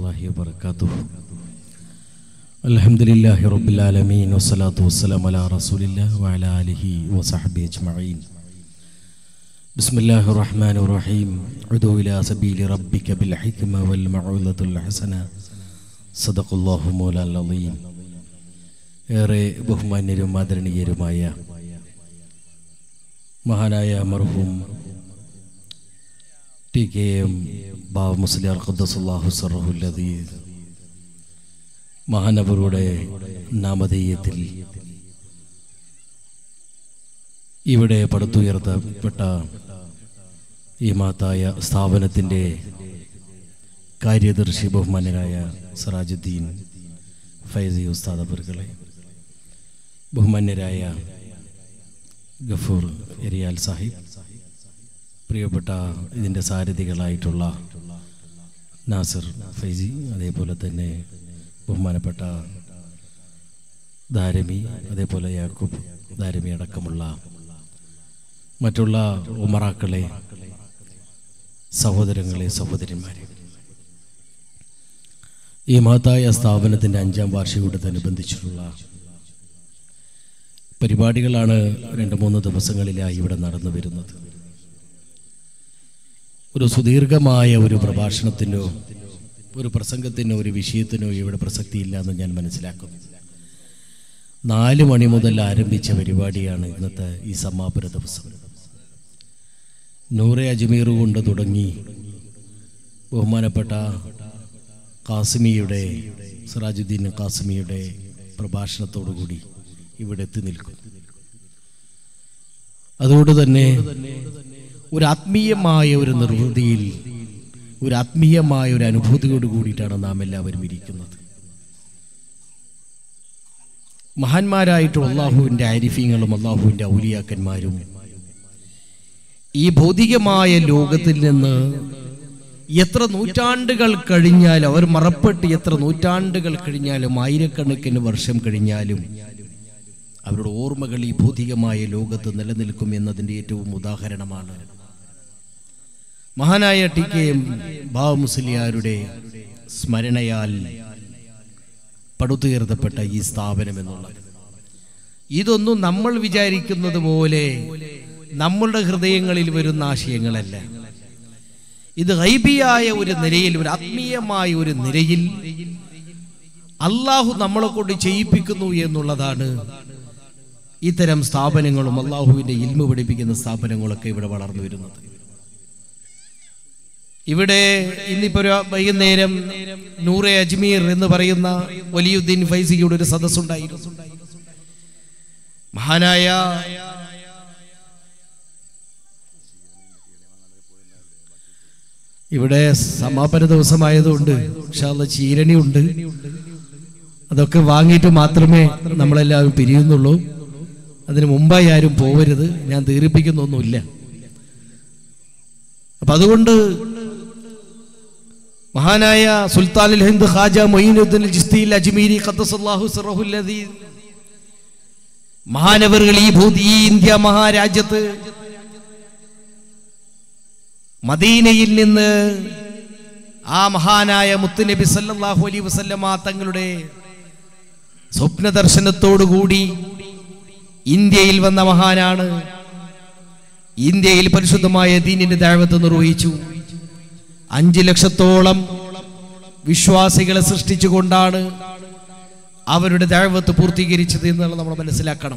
الله وبركاته الحمد لله رب العالمين والصلاة والسلام على رسول الله وعلى آله وصحبه أجمعين بسم الله الرحمن الرحيم عدو إلى سبيل ربك بالحكمة والمعوذة الحسنة صدق الله مولا العظيم ഏറെ ബഹുമാന്യരും ആദരണീയരുമായ മഹാനായ മർഹൂം T K M Baba Musliyar ഖദ്ദസുല്ലാഹു സറഹുല്ലദീസ് മഹാനവരുടെ നാമധേയത്തിൽ ഇവിടെ പടുത്തുയർത്തപ്പെട്ട ഈ മഹത്തായ സ്ഥാപനത്തിൻ്റെ കാര്യദർശി ബഹുമാന്യനായ സിറാജുദ്ദീൻ ഫൈസി ഉസ്താദ് അബർകളെ ബഹുമാന്യരായ ഗഫൂർ എരിയാൽ സാഹിബ് പ്രിയപ്പെട്ട ഇതിൻ്റെ സാരഥികളായിട്ടുള്ള നാസർ ഫൈസി അതേപോലെ തന്നെ ബഹുമാനപ്പെട്ട ധാരമി അതേപോലെ യാക്കൂബ് ധാരമി അടക്കമുള്ള മറ്റുള്ള ഉമറാക്കളെ സഹോദരങ്ങളെ സഹോദരന്മാരെ ഈ മഹത്തായ സ്ഥാപനത്തിൻ്റെ അഞ്ചാം വാർഷികത്തോടനുബന്ധിച്ചിട്ടുള്ള പരിപാടികളാണ് രണ്ട് മൂന്ന് ദിവസങ്ങളിലായി ഇവിടെ നടന്നു വരുന്നത് ഒരു സുദീർഘമായ ഒരു പ്രഭാഷണത്തിനോ ഒരു പ്രസംഗത്തിനോ ഒരു വിഷയത്തിനോ ഇവിടെ പ്രസക്തിയില്ല എന്ന് ഞാൻ മനസ്സിലാക്കുന്നു നാല് മണി മുതൽ ആരംഭിച്ച പരിപാടിയാണ് ഇന്നത്തെ ഈ സമാപന ദിവസം നൂറെ അജ്മീർ കൊണ്ട് തുടങ്ങി ബഹുമാനപ്പെട്ട കാസിമിയുടെ സിറാജുദ്ദീൻ കാസിമിയുടെ പ്രഭാഷണത്തോടുകൂടി ഇവിടെ എത്തി നിൽക്കും അതുകൊണ്ട് തന്നെ ഒരു ആത്മീയമായ ഒരു നിർവൃതിയിൽ ഒരു ആത്മീയമായ ഒരു അനുഭൂതിയോട് കൂടിയിട്ടാണ് നാം എല്ലാവരും ഇരിക്കുന്നത് മഹാന്മാരായിട്ടുള്ള അള്ളാഹുവിൻ്റെ ആരിഫ്യങ്ങളും അള്ളാഹുവിൻ്റെ ഔലിയാക്കന്മാരും ഈ ഭൗതികമായ ലോകത്തിൽ നിന്ന് എത്ര നൂറ്റാണ്ടുകൾ കഴിഞ്ഞാലും അവർ മറപ്പെട്ട് എത്ര നൂറ്റാണ്ടുകൾ കഴിഞ്ഞാലും ആയിരക്കണക്കിന് വർഷം കഴിഞ്ഞാലും അവരുടെ ഓർമ്മകൾ ഈ ഭൗതികമായ ലോകത്ത് നിലനിൽക്കും എന്നതിൻ്റെ ഏറ്റവും ഉദാഹരണമാണ് മഹാനായ ടി കെ എം ബാബ മുസ്ലിയാരുടെ സ്മരണയാൽ പടുത്തുയർത്തപ്പെട്ട ഈ സ്ഥാപനം എന്നുള്ളത് ഇതൊന്നും നമ്മൾ വിചാരിക്കുന്നത് പോലെ നമ്മളുടെ ഹൃദയങ്ങളിൽ വരുന്ന ആശയങ്ങളല്ല ഇത് ഹൈബിയായ ഒരു നിലയിൽ ഒരു ആത്മീയമായ ഒരു നിലയിൽ അള്ളാഹു നമ്മളെ കൊണ്ട് ചെയ്യിപ്പിക്കുന്നു എന്നുള്ളതാണ് ഇത്തരം സ്ഥാപനങ്ങളും അള്ളാഹുവിന്റെ ഇൽമ പഠിപ്പിക്കുന്ന സ്ഥാപനങ്ങളൊക്കെ ഇവിടെ വളർന്നു വരുന്നത് ഇവിടെ ഇന്നിപ്പോ ഒരു വൈകുന്നേരം നൂറെ അജ്മീർ എന്ന് പറയുന്ന വലിയുദ്ദീൻ ഫൈസിയുടെ ഒരു സദസ്സുണ്ടായിരുന്നു മഹാനായ ഇവിടെ സമാപന ദിവസമായതുകൊണ്ട് ഇൻഷാല്ല ചീരണി ഉണ്ട് അതൊക്കെ വാങ്ങിയിട്ട് മാത്രമേ നമ്മളെല്ലാവരും പിരിയുന്നുള്ളൂ അതിന് മുമ്പായി ആരും പോവരുത് ഞാൻ ദീർഘിപ്പിക്കുന്നൊന്നുമില്ല അപ്പൊ അതുകൊണ്ട് മഹാനായ സുൽത്താനുൽ ഹിന്ദ് ഖാജ മൊയ്നുദ്ദീൻ ജിസ്തിയിൽ അജ്മീരി ഖദ്ദസല്ലാഹു സിറഹുൽ അദീദ് മഹാനവറുകൾ ഈ ഭൂതി ഈ ഇന്ത്യ മഹാരാജ്യത്ത് മദീനയിൽ നിന്ന് ആ മഹാനായ മുത്തുനബി സല്ലല്ലാഹു അലൈഹി വസല്ലമ തങ്ങളുടെ സ്വപ്ന ദർശനത്തോടുകൂടി ഇന്ത്യയിൽ വന്ന മഹാനാണ് ഇന്ത്യയിൽ പരിശുദ്ധമായ ദീനിന്റെ ദാഴ്വത്ത് നിർവഹിച്ചു അഞ്ചു ലക്ഷത്തോളം വിശ്വാസികളെ സൃഷ്ടിച്ചുകൊണ്ടാണ് അവരുടെ ദാഴ്വത്ത് പൂർത്തീകരിച്ചത് എന്നുള്ളത് നമ്മൾ മനസ്സിലാക്കണം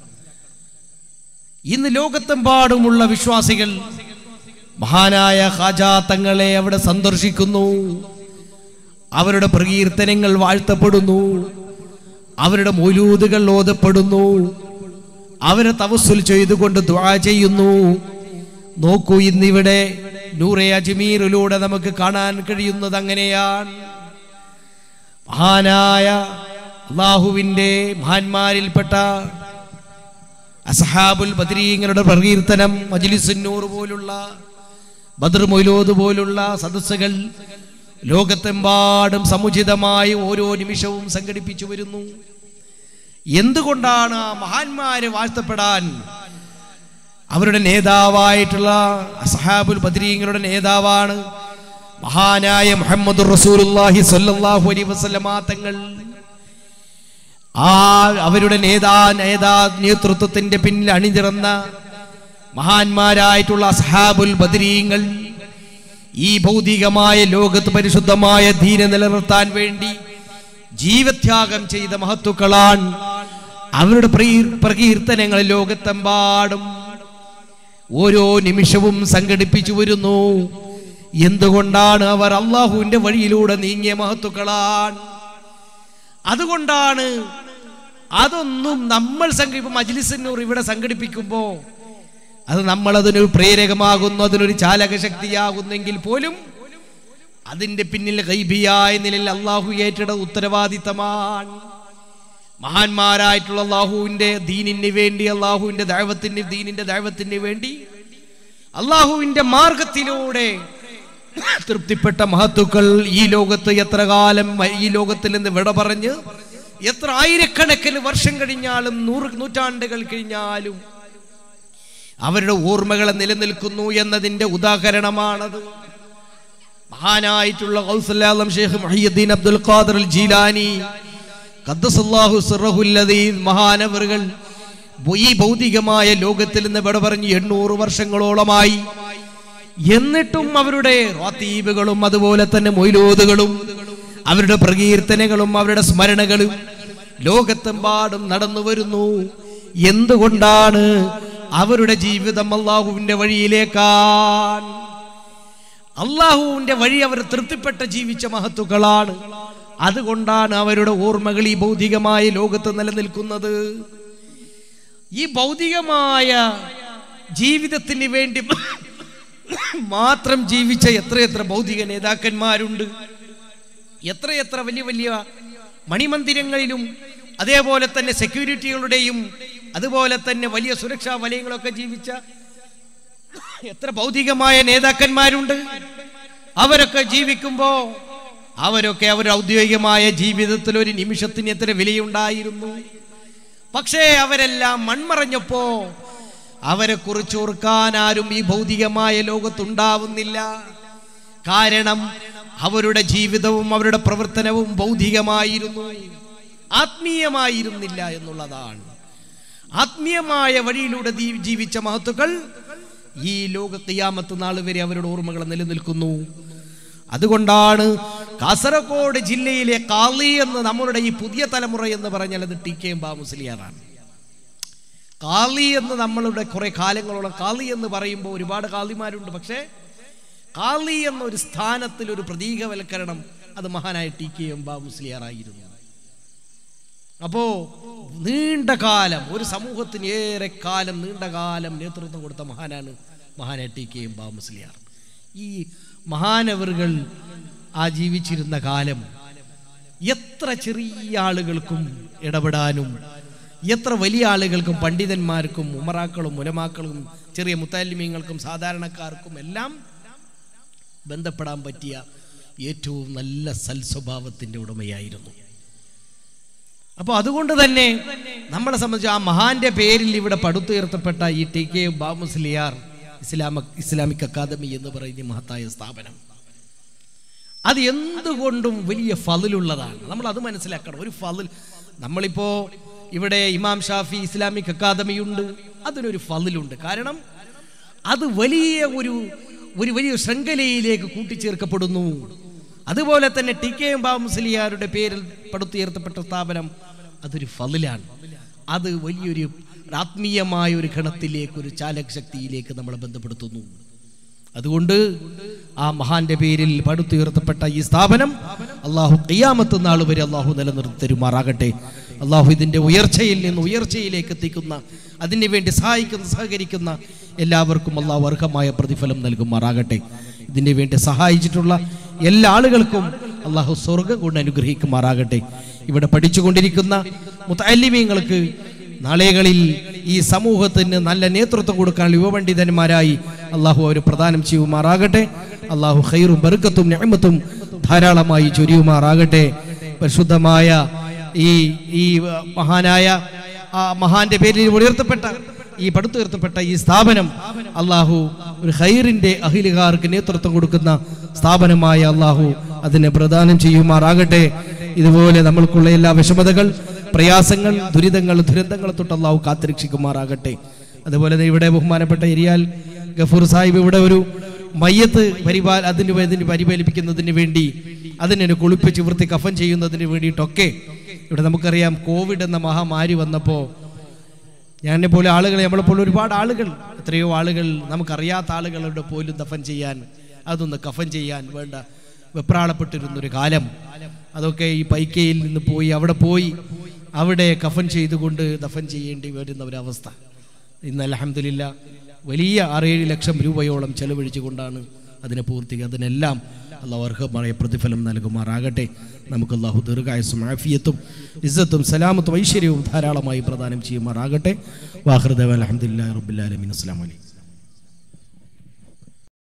ഇന്ന് ലോകത്തെമ്പാടുമുള്ള വിശ്വാസികൾ മഹാനായ ഹാജാ തങ്ങളെ അവിടെ സന്ദർശിക്കുന്നു അവരുടെ പ്രകീർത്തനങ്ങൾ വാഴ്ത്തപ്പെടുന്നു അവരുടെ മൊലൂതുകൾ ഓതപ്പെടുന്നു അവരെ തവസ്സുൽ ചെയ്തുകൊണ്ട് ദ്വാ ചെയ്യുന്നു നോക്കൂ ഇന്നിവിടെ നൂറെ അജ്മീറിലൂടെ നമുക്ക് കാണാൻ കഴിയുന്നത് അങ്ങനെയാണ് മഹാനായ അള്ളാഹുവിൻ്റെ മഹാന്മാരിൽപ്പെട്ട അസഹാബുൽ ബദരീങ്ങളുടെ പ്രകീർത്തനം മജ്ലിസുന്നൂർ പോലുള്ള ബദർ മൊയ്ലോദ് പോലുള്ള സദസ്സുകൾ ലോകത്തെമ്പാടും സമുചിതമായി ഓരോ നിമിഷവും സംഘടിപ്പിച്ചു വരുന്നു എന്തുകൊണ്ടാണ് ആ മഹാന്മാരെ വാഴ്ത്തപ്പെടാൻ അവരുടെ നേതാവായിട്ടുള്ള അസഹാബുൽ ബദരീങ്ങളുടെ നേതാവാണ് മഹാനായ മുഹമ്മദ് റസൂലുള്ളാഹി സ്വല്ലല്ലാഹു അലൈഹി വസല്ലമ തങ്ങൾ ആ അവരുടെ നേതാ നേതാ നേതൃത്വത്തിന്റെ പിന്നിൽ അണിനിറന്ന മഹാന്മാരായിട്ടുള്ള അസ്ഹാബുൽ ബദരീങ്ങൾ ഈ ഭൗതികമായ ലോകത്ത് പരിശുദ്ധമായ ധീര നിലനിർത്താൻ വേണ്ടി ജീവത്യാഗം ചെയ്ത മഹത്തുക്കളാണ് അവരുടെ പ്രകീർ- പ്രകീർത്തനങ്ങൾ ലോകത്തെമ്പാടും ഓരോ നിമിഷവും സംഘടിപ്പിച്ചു വരുന്നു എന്തുകൊണ്ടാണ് അവർ അള്ളാഹുവിന്റെ വഴിയിലൂടെ നീങ്ങിയ മഹത്തുക്കളാണ് അതുകൊണ്ടാണ് അതൊന്നും നമ്മൾ സംഘടിപ്പ മജ്ലിസിനൂർ ഇവിടെ സംഘടിപ്പിക്കുമ്പോ അത് നമ്മൾ അതിനൊരു പ്രേരകമാകുന്നു അതിനൊരു ചാലക ശക്തിയാകുന്നെങ്കിൽ പോലും അതിന്റെ പിന്നിൽ ഗൈബിയായ നിലയിൽ അള്ളാഹു ഏറ്റെട ഉത്തരവാദിത്തമാണ് മഹാന്മാരായിട്ടുള്ള അള്ളാഹുവിന്റെ ദീനിന് വേണ്ടി അള്ളാഹുവിന്റെ ദൈവത്തിന്റെ ദീനിന്റെ ദൈവത്തിന് വേണ്ടി അള്ളാഹുവിന്റെ മാർഗത്തിലൂടെ തൃപ്തിപ്പെട്ട മഹത്തുക്കൾ ഈ ലോകത്ത് എത്ര കാലം ഈ ലോകത്തിൽ നിന്ന് വിട പറഞ്ഞ് എത്ര ആയിരക്കണക്കിന് വർഷം കഴിഞ്ഞാലും നൂറ് നൂറ്റാണ്ടുകൾ കഴിഞ്ഞാലും അവരുടെ ഓർമ്മകൾ നിലനിൽക്കുന്നു എന്നതിന്റെ ഉദാഹരണമാണത് മഹാനായിട്ടുള്ള ഗൗസുല്ലാലം ഷെയ്ഖ് മുഹിയുദ്ദീൻ അബ്ദുൽ ഖാദർ അൽ ജീലാനി ഖദ്ദസല്ലാഹു സിറഹുൽ അദീദ് മഹാനവറുകൾ ഈ ഭൗതികമായ ലോകത്തിൽ നിന്ന് വിട പറഞ്ഞ് എണ്ണൂറ് വർഷങ്ങളോളമായി എന്നിട്ടും അവരുടെ റാത്തീബുകളും അതുപോലെ തന്നെ മൊയ്ലോതുകളും അവരുടെ പ്രകീർത്തനങ്ങളും അവരുടെ സ്മരണകളും ലോകത്തെമ്പാടും നടന്നു വരുന്നു എന്തുകൊണ്ടാണ് അവരുടെ ജീവിതം അള്ളാഹുവിന്റെ വഴിയിലേക്കാണ് അള്ളാഹുവിന്റെ വഴി അവർ തൃപ്തിപ്പെട്ട ജീവിച്ച മഹത്തുക്കളാണ് അതുകൊണ്ടാണ് അവരുടെ ഓർമ്മകൾ ഈ ഭൗതികമായ ലോകത്ത് നിലനിൽക്കുന്നത് ഈ ഭൗതികമായ ജീവിതത്തിന് വേണ്ടി മാത്രം ജീവിച്ച എത്രയെത്ര ഭൗതിക നേതാക്കന്മാരുണ്ട് എത്രയെത്ര വലിയ വലിയ മണിമന്ദിരങ്ങളിലും അതേപോലെ തന്നെ സെക്യൂരിറ്റികളുടെയും അതുപോലെ തന്നെ വലിയ സുരക്ഷാ വലയങ്ങളൊക്കെ ജീവിച്ച എത്ര ഭൗതികമായ നേതാക്കന്മാരുണ്ട് അവരൊക്കെ ജീവിക്കുമ്പോ അവരൊക്കെ അവരുടെ ഔദ്യോഗികമായ ജീവിതത്തിൽ ഒരു നിമിഷത്തിന് എത്ര വിലയുണ്ടായിരുന്നു പക്ഷേ അവരെല്ലാം മൺമറഞ്ഞപ്പോ അവരെ കുറിച്ച് ഓർക്കാൻ ആരും ഈ ഭൗതികമായ ലോകത്തുണ്ടാവുന്നില്ല കാരണം അവരുടെ ജീവിതവും അവരുടെ പ്രവർത്തനവും ഭൗതികമായിരുന്നു ആത്മീയമായിരുന്നില്ല എന്നുള്ളതാണ് ആത്മീയമായ വഴിയിലൂടെ ദീ- ജീവിച്ച മഹത്തുക്കൾ ഈ ലോക ഖിയാമത്ത് നാൾ വരെ അവരുടെ ഓർമ്മകൾ നിലനിൽക്കുന്നു അതുകൊണ്ടാണ് കാസർഗോഡ് ജില്ലയിലെ കാളി എന്ന് നമ്മളുടെ ഈ പുതിയ തലമുറ എന്ന് പറഞ്ഞാൽ അത് ടി കെ എം ബാമുസ്ലിയാറാണ് കാളി എന്ന് നമ്മളുടെ കുറെ കാലങ്ങളോളം കാളി എന്ന് പറയുമ്പോൾ ഒരുപാട് കാളിമാരുണ്ട് പക്ഷേ കാളി എന്നൊരു സ്ഥാനത്തിൽ ഒരു പ്രതീകവൽക്കരണം അത് മഹാനായ ടി കെ എം ബാമുസ്ലിയാറായിരുന്നു അപ്പോ നീണ്ട കാലം ഒരു സമൂഹത്തിന് ഏറെ കാലം നീണ്ട കാലം നേതൃത്വം കൊടുത്ത മഹാനാണ് മഹാനായ ടി കെ എം ബാമുസ്ലിയാർ ഈ മഹാനവറുകൾ ആ ജീവിച്ചിരുന്ന കാലം എത്ര ചെറിയ ആളുകൾക്കും ഇടപെടാനും എത്ര വലിയ ആളുകൾക്കും പണ്ഡിതന്മാർക്കും ഉമറാക്കളും മുലമാക്കളും ചെറിയ മുത്താലിമീങ്ങൾക്കും സാധാരണക്കാർക്കും എല്ലാം ബന്ധപ്പെടാൻ പറ്റിയ ഏറ്റവും നല്ല സൽസ്വഭാവത്തിൻ്റെ ഉടമയായിരുന്നു അപ്പോൾ അതുകൊണ്ട് തന്നെ നമ്മളെ സംബന്ധിച്ച് ആ മഹാന്റെ പേരിൽ ഇവിടെ പടുത്തുയർത്തപ്പെട്ട ഈ ടി കെ ബാമുസ്ലിയാർ ഇസ്ലാമ ഇസ്ലാമിക് അക്കാദമി എന്ന് പറയുന്ന ഈ മഹത്തായ സ്ഥാപനം അത് എന്തുകൊണ്ടും വലിയ ഫതിലുള്ളതാണ് നമ്മൾ അത് മനസ്സിലാക്കണം ഒരു ഫതിൽ നമ്മളിപ്പോ ഇവിടെ ഇമാം ഷാഫി ഇസ്ലാമിക് അക്കാദമി ഉണ്ട് അതിനൊരു ഫതിലുണ്ട് കാരണം അത് വലിയ ഒരു ഒരു വലിയ ശൃംഖലയിലേക്ക് കൂട്ടിച്ചേർക്കപ്പെടുന്നു അതുപോലെ തന്നെ ടി കെ എം ബാമുസ്ലിയാരുടെ പേരിൽ പടുത്തുയർത്തപ്പെട്ട സ്ഥാപനം അതൊരു ഫതിലാണ് അത് വലിയൊരു ആത്മീയമായ ഒരു ഗണത്തിലേക്ക് ഒരു ചാലക ശക്തിയിലേക്ക് നമ്മളെ ബന്ധപ്പെടുത്തുന്നു അതുകൊണ്ട് ആ മഹാന്റെ പേരിൽ പടുത്തുയർത്തപ്പെട്ട ഈ സ്ഥാപനം അള്ളാഹു ഖിയാമത്ത് നാൾ വരെ അള്ളാഹു നിലനിർത്തി തരുമാറാകട്ടെ അള്ളാഹു ഇതിന്റെ ഉയർച്ചയിൽ നിന്ന് ഉയർച്ചയിലേക്ക് എത്തിക്കുന്ന അതിനു വേണ്ടി സഹായിക്കുന്ന സഹകരിക്കുന്ന എല്ലാവർക്കും അള്ളാഹു അർഹമായ പ്രതിഫലം നൽകുമാറാകട്ടെ ഇതിനു വേണ്ടി സഹായിച്ചിട്ടുള്ള എല്ലാ ആളുകൾക്കും അള്ളാഹു സ്വർഗം കൊണ്ട് അനുഗ്രഹിക്കുമാറാകട്ടെ ഇവിടെ പഠിച്ചുകൊണ്ടിരിക്കുന്ന മുത്തല്ലിമീങ്ങൾക്ക് നാളെകളിൽ ഈ സമൂഹത്തിന് നല്ല നേതൃത്വം കൊടുക്കാൻ യുവപണ്ഡിതന്മാരായി അള്ളാഹു അവർ പ്രദാനം ചെയ്യുമാറാകട്ടെ അള്ളാഹു ഖൈറും ബർക്കത്തും ഞാമത്തും ധാരാളമായി ചൊരിയുമാറാകട്ടെ പരിശുദ്ധമായ ഈ ഈ മഹാനായ ആ മഹാന്റെ പേരിൽ ഉയർത്തപ്പെട്ട ഈ പടുത്തുയർത്തപ്പെട്ട ഈ സ്ഥാപനം അള്ളാഹു ഒരു ഹൈറിന്റെ അഹിലുകാർക്ക് നേതൃത്വം കൊടുക്കുന്ന സ്ഥാപനമായ അള്ളാഹു അതിനെ പ്രദാനം ചെയ്യുമാറാകട്ടെ ഇതുപോലെ നമ്മൾക്കുള്ള എല്ലാ വിഷമതകൾ പ്രയാസങ്ങൾ ദുരിതങ്ങൾ ദുരന്തങ്ങൾ തൊട്ട് അള്ളാഹു കാത്തിരക്ഷിക്കുമാറാകട്ടെ അതുപോലെ തന്നെ ഇവിടെ ബഹുമാനപ്പെട്ട എരിയാൽ ഗഫൂർ സാഹിബ് ഇവിടെ ഒരു മയ്യത്ത് പരിപാൽ അതിന് അതിന് പരിപാലിപ്പിക്കുന്നതിന് വേണ്ടി അതിനെ കുളിപ്പിച്ച് വൃത്തി കഫൻ ചെയ്യുന്നതിന് വേണ്ടിയിട്ടൊക്കെ ഇവിടെ നമുക്കറിയാം കോവിഡ് എന്ന മഹാമാരി വന്നപ്പോൾ ഞാനെ പോലെ ആളുകൾ നമ്മളെപ്പോലെ ഒരുപാട് ആളുകൾ എത്രയോ ആളുകൾ നമുക്കറിയാത്ത ആളുകളുടെ പോലും ദഫൻ ചെയ്യാൻ അതൊന്ന് കഫൻ ചെയ്യാൻ വേണ്ട വെപ്രാളപ്പെട്ടിരുന്നൊരു കാലം അതൊക്കെ ഈ പൈക്കയിൽ നിന്ന് പോയി അവിടെ പോയി അവിടെ കഫൻ ചെയ്തുകൊണ്ട് ദഫൻ ചെയ്യേണ്ടി വരുന്ന ഒരവസ്ഥ ഇന്ന് അലഹമില്ല വലിയ ആറേഴ് ലക്ഷം രൂപയോളം ചെലവഴിച്ചുകൊണ്ടാണ് അതിനെ പൂർത്തി അതിനെല്ലാം അള്ളാഹു അർഹമായ പ്രതിഫലം നൽകുമാറാകട്ടെ നമുക്ക് അള്ളാഹു ദീർഘായുസും ആഫിയത്തും ഇസ്സത്തും സലാമത്തും ഐശ്വര്യവും ധാരാളമായി പ്രദാനം ചെയ്യുമാറാകട്ടെ വാഹൃദ അലഹമുല്ലാ റബുല്ലാലമീൻ അസ്ലാം വലൈക്കും